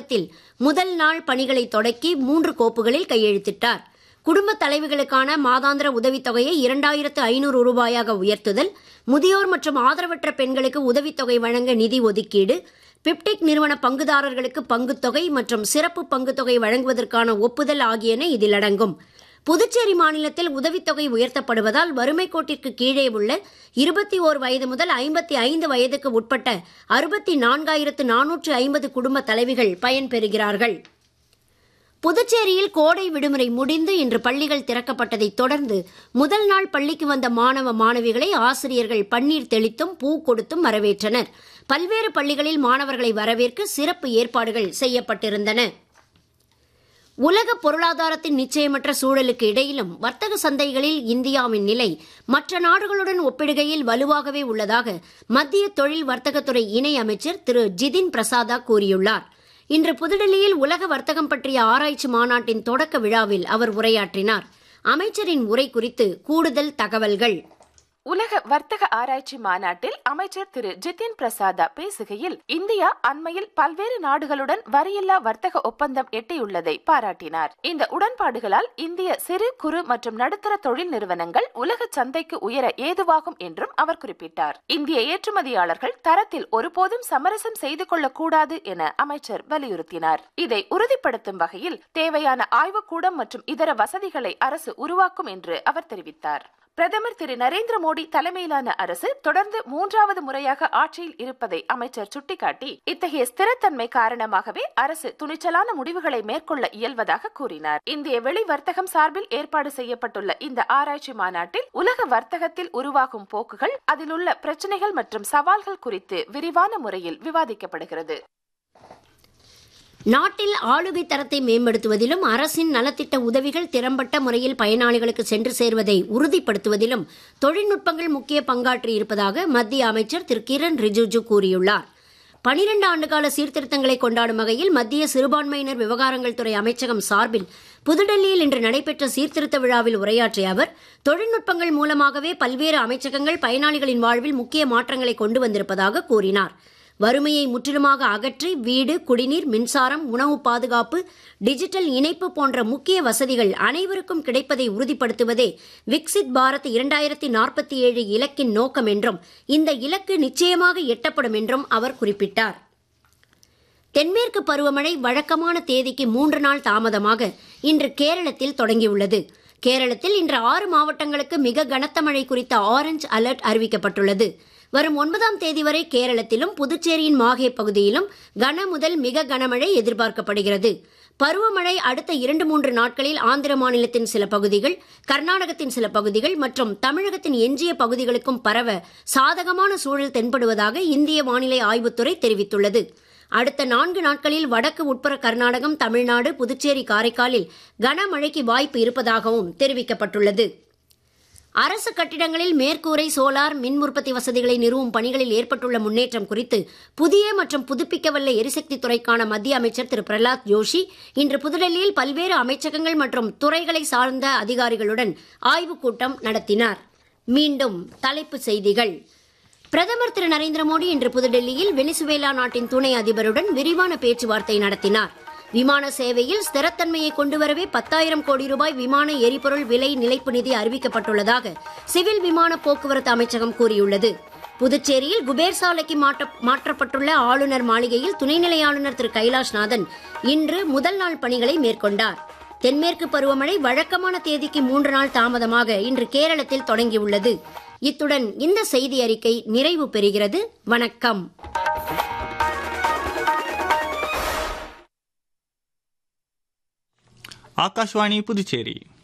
வளாகத்தில் முதல் நாள் பணிகளை தொடக்கி மூன்று கோப்புகளில் கையெழுத்திட்டார் குடும்ப தலைவிகளுக்கான மாதாந்திர உதவித்தொகையை இரண்டாயிரத்து ஐநூறு ரூபாயாக உயர்த்துதல் முதியோர் மற்றும் ஆதரவற்ற பெண்களுக்கு உதவித்தொகை வழங்க நிதி ஒதுக்கீடு பிப்டிக் நிறுவன பங்குதாரர்களுக்கு பங்குத்தொகை மற்றும் சிறப்பு பங்குத்தொகை வழங்குவதற்கான ஒப்புதல் ஆகியன இதில் அடங்கும் புதுச்சேரி மாநிலத்தில் உதவித்தொகை உயர்த்தப்படுவதால் வறுமை கோட்டிற்கு கீழே உள்ள இருபத்தி ஓர் வயது முதல் ஐம்பத்தி ஐந்து வயதுக்கு உட்பட்ட அறுபத்தி நான்காயிரத்து நானூற்று ஐம்பது குடும்ப தலைவிகள் பயன்பெறுகிறார்கள் புதுச்சேரியில் கோடை விடுமுறை முடிந்து இன்று பள்ளிகள் திறக்கப்பட்டதைத் தொடர்ந்து முதல் நாள் பள்ளிக்கு வந்த மாணவ மாணவிகளை ஆசிரியர்கள் பன்னீர் தெளித்தும் பூ கொடுத்தும் வரவேற்றனர் பல்வேறு பள்ளிகளில் மாணவர்களை வரவேற்க சிறப்பு ஏற்பாடுகள் செய்யப்பட்டிருந்தன உலக பொருளாதாரத்தின் நிச்சயமற்ற சூழலுக்கு இடையிலும் வர்த்தக சந்தைகளில் இந்தியாவின் நிலை மற்ற நாடுகளுடன் ஒப்பிடுகையில் வலுவாகவே உள்ளதாக மத்திய தொழில் வர்த்தகத்துறை இணை அமைச்சர் திரு ஜிதின் பிரசாதா கூறியுள்ளார் இன்று புதுடெல்லியில் உலக வர்த்தகம் பற்றிய ஆராய்ச்சி மாநாட்டின் தொடக்க விழாவில் அவர் உரையாற்றினார் அமைச்சரின் உரை குறித்து கூடுதல் தகவல்கள் உலக வர்த்தக ஆராய்ச்சி மாநாட்டில் அமைச்சர் திரு ஜிதின் பிரசாதா பேசுகையில் இந்தியா அண்மையில் பல்வேறு நாடுகளுடன் வரியில்லா வர்த்தக ஒப்பந்தம் எட்டியுள்ளதை பாராட்டினார் இந்த உடன்பாடுகளால் இந்திய சிறு குறு மற்றும் நடுத்தர தொழில் நிறுவனங்கள் உலக சந்தைக்கு உயர ஏதுவாகும் என்றும் அவர் குறிப்பிட்டார் இந்திய ஏற்றுமதியாளர்கள் தரத்தில் ஒருபோதும் சமரசம் செய்து கொள்ளக்கூடாது என அமைச்சர் வலியுறுத்தினார் இதை உறுதிப்படுத்தும் வகையில் தேவையான ஆய்வுக்கூடம் மற்றும் இதர வசதிகளை அரசு உருவாக்கும் என்று அவர் தெரிவித்தார் பிரதமர் திரு நரேந்திர மோடி தலைமையிலான அரசு தொடர்ந்து மூன்றாவது முறையாக ஆட்சியில் இருப்பதை அமைச்சர் சுட்டிக்காட்டி இத்தகைய ஸ்திரத்தன்மை காரணமாகவே அரசு துணிச்சலான முடிவுகளை மேற்கொள்ள இயல்வதாக கூறினார் இந்திய வெளி வர்த்தகம் சார்பில் ஏற்பாடு செய்யப்பட்டுள்ள இந்த ஆராய்ச்சி மாநாட்டில் உலக வர்த்தகத்தில் உருவாகும் போக்குகள் அதில் உள்ள பிரச்சனைகள் மற்றும் சவால்கள் குறித்து விரிவான முறையில் விவாதிக்கப்படுகிறது நாட்டில் ஆளுகை தரத்தை மேம்படுத்துவதிலும் அரசின் நலத்திட்ட உதவிகள் திறம்பட்ட முறையில் பயனாளிகளுக்கு சென்று சேர்வதை உறுதிப்படுத்துவதிலும் தொழில்நுட்பங்கள் முக்கிய பங்காற்றி இருப்பதாக மத்திய அமைச்சர் திரு கிரண் ரிஜிஜு கூறியுள்ளார் பனிரெண்டு ஆண்டுகால சீர்திருத்தங்களை கொண்டாடும் வகையில் மத்திய சிறுபான்மையினர் விவகாரங்கள் துறை அமைச்சகம் சார்பில் புதுடெல்லியில் இன்று நடைபெற்ற சீர்திருத்த விழாவில் உரையாற்றிய அவர் தொழில்நுட்பங்கள் மூலமாகவே பல்வேறு அமைச்சகங்கள் பயனாளிகளின் வாழ்வில் முக்கிய மாற்றங்களை கொண்டு வந்திருப்பதாக கூறினார் வறுமையை முற்றிலுமாக அகற்றி வீடு குடிநீர் மின்சாரம் உணவு பாதுகாப்பு டிஜிட்டல் இணைப்பு போன்ற முக்கிய வசதிகள் அனைவருக்கும் கிடைப்பதை உறுதிப்படுத்துவதே விக்சித் பாரத் இரண்டாயிரத்தி நாற்பத்தி ஏழு இலக்கின் நோக்கம் என்றும் இந்த இலக்கு நிச்சயமாக எட்டப்படும் என்றும் அவர் குறிப்பிட்டார் தென்மேற்கு பருவமழை வழக்கமான தேதிக்கு மூன்று நாள் தாமதமாக இன்று கேரளத்தில் தொடங்கியுள்ளது கேரளத்தில் இன்று ஆறு மாவட்டங்களுக்கு மிக கனத்த மழை குறித்த ஆரஞ்ச் அலர்ட் அறிவிக்கப்பட்டுள்ளது வரும் ஒன்பதாம் தேதி வரை கேரளத்திலும் புதுச்சேரியின் மாஹே பகுதியிலும் கன முதல் மிக கனமழை எதிர்பார்க்கப்படுகிறது பருவமழை அடுத்த இரண்டு மூன்று நாட்களில் ஆந்திர மாநிலத்தின் சில பகுதிகள் கர்நாடகத்தின் சில பகுதிகள் மற்றும் தமிழகத்தின் எஞ்சிய பகுதிகளுக்கும் பரவ சாதகமான சூழல் தென்படுவதாக இந்திய வானிலை ஆய்வுத்துறை தெரிவித்துள்ளது அடுத்த நான்கு நாட்களில் வடக்கு உட்புற கர்நாடகம் தமிழ்நாடு புதுச்சேரி காரைக்காலில் கனமழைக்கு வாய்ப்பு இருப்பதாகவும் தெரிவிக்கப்பட்டுள்ளது அரசு கட்டிடங்களில் மேற்கூரை சோலார் மின் உற்பத்தி வசதிகளை நிறுவும் பணிகளில் ஏற்பட்டுள்ள முன்னேற்றம் குறித்து புதிய மற்றும் புதுப்பிக்கவல்ல எரிசக்தி துறைக்கான மத்திய அமைச்சர் திரு பிரகலாத் ஜோஷி இன்று புதுடெல்லியில் பல்வேறு அமைச்சகங்கள் மற்றும் துறைகளை சார்ந்த அதிகாரிகளுடன் ஆய்வுக் கூட்டம் நடத்தினார் மீண்டும் தலைப்புச் செய்திகள் பிரதமர் திரு நரேந்திர மோடி இன்று புதுடெல்லியில் வெனிசுவேலா நாட்டின் துணை அதிபருடன் விரிவான பேச்சுவார்த்தை நடத்தினார் விமான சேவையில் ஸ்திரத்தன்மையை கொண்டுவரவே பத்தாயிரம் கோடி ரூபாய் விமான எரிபொருள் விலை நிலைப்பு நிதி அறிவிக்கப்பட்டுள்ளதாக சிவில் விமான போக்குவரத்து அமைச்சகம் கூறியுள்ளது புதுச்சேரியில் குபேர் சாலைக்கு மாற்றப்பட்டுள்ள ஆளுநர் மாளிகையில் துணைநிலை ஆளுநர் திரு கைலாஷ்நாதன் இன்று முதல் நாள் பணிகளை மேற்கொண்டார் தென்மேற்கு பருவமழை வழக்கமான தேதிக்கு மூன்று நாள் தாமதமாக இன்று கேரளத்தில் தொடங்கியுள்ளது இத்துடன் இந்த செய்தி அறிக்கை நிறைவு பெறுகிறது வணக்கம் ಆಕಾಶವಾಣಿ ಪುದುಚೇರಿ